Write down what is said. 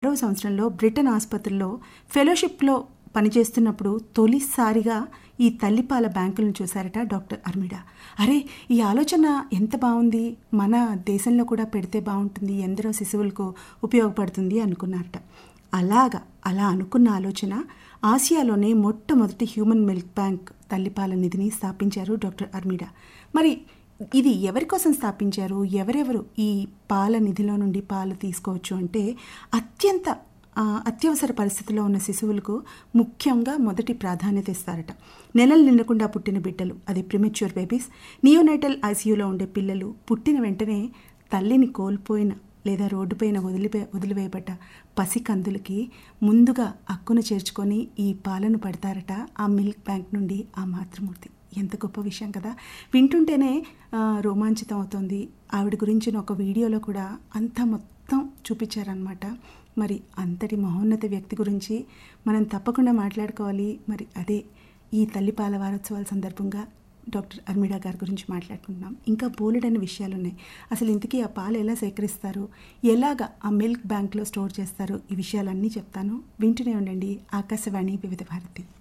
ఆరవ సంవత్సరంలో బ్రిటన్ ఆసుపత్రిలో ఫెలోషిప్లో పనిచేస్తున్నప్పుడు తొలిసారిగా ఈ తల్లిపాల బ్యాంకులను చూశారట డాక్టర్ అర్మిడా అరే ఈ ఆలోచన ఎంత బాగుంది మన దేశంలో కూడా పెడితే బాగుంటుంది ఎందరో శిశువులకు ఉపయోగపడుతుంది అనుకున్నారట అలాగా అలా అనుకున్న ఆలోచన ఆసియాలోనే మొట్టమొదటి హ్యూమన్ మిల్క్ బ్యాంక్ తల్లిపాల నిధిని స్థాపించారు డాక్టర్ అర్మిడా మరి ఇది ఎవరి కోసం స్థాపించారు ఎవరెవరు ఈ పాల నిధిలో నుండి పాలు తీసుకోవచ్చు అంటే అత్యంత ఆ, అత్యవసర పరిస్థితిలో ఉన్న శిశువులకు ముఖ్యంగా మొదటి ప్రాధాన్యత ఇస్తారట నెలలు నిండకుండా పుట్టిన బిడ్డలు అది ప్రిమెచ్యూర్ బేబీస్ నియోనైటల్ ఐసీయూలో ఉండే పిల్లలు పుట్టిన వెంటనే తల్లిని కోల్పోయిన లేదా రోడ్డుపైన వదిలిపే వదిలివేయబడ్డ పసికందులకి ముందుగా అక్కును చేర్చుకొని ఈ పాలను పడతారట ఆ మిల్క్ బ్యాంక్ నుండి ఆ మాతృమూర్తి ఎంత గొప్ప విషయం కదా వింటుంటేనే ఆ, రోమాంచితం అవుతుంది ఆవిడ గురించిన ఒక వీడియోలో కూడా అంతా మొత్తం చూపించారనమాట మరి అంతటి మహోన్నత వ్యక్తి గురించి మనం తప్పకుండా మాట్లాడుకోవాలి మరి అదే ఈ తల్లిపాల వారోత్సవాల సందర్భంగా డాక్టర్ అర్మిడా గారి గురించి మాట్లాడుకుంటున్నాం ఇంకా బోలెడని విషయాలు ఉన్నాయి అసలు ఇంతకీ ఆ పాలు ఎలా సేకరిస్తారు ఎలాగ ఆ మిల్క్ బ్యాంక్లో స్టోర్ చేస్తారు ఈ విషయాలన్నీ చెప్తాను వింటూనే ఉండండి ఆకాశవాణి వివిధ భారతి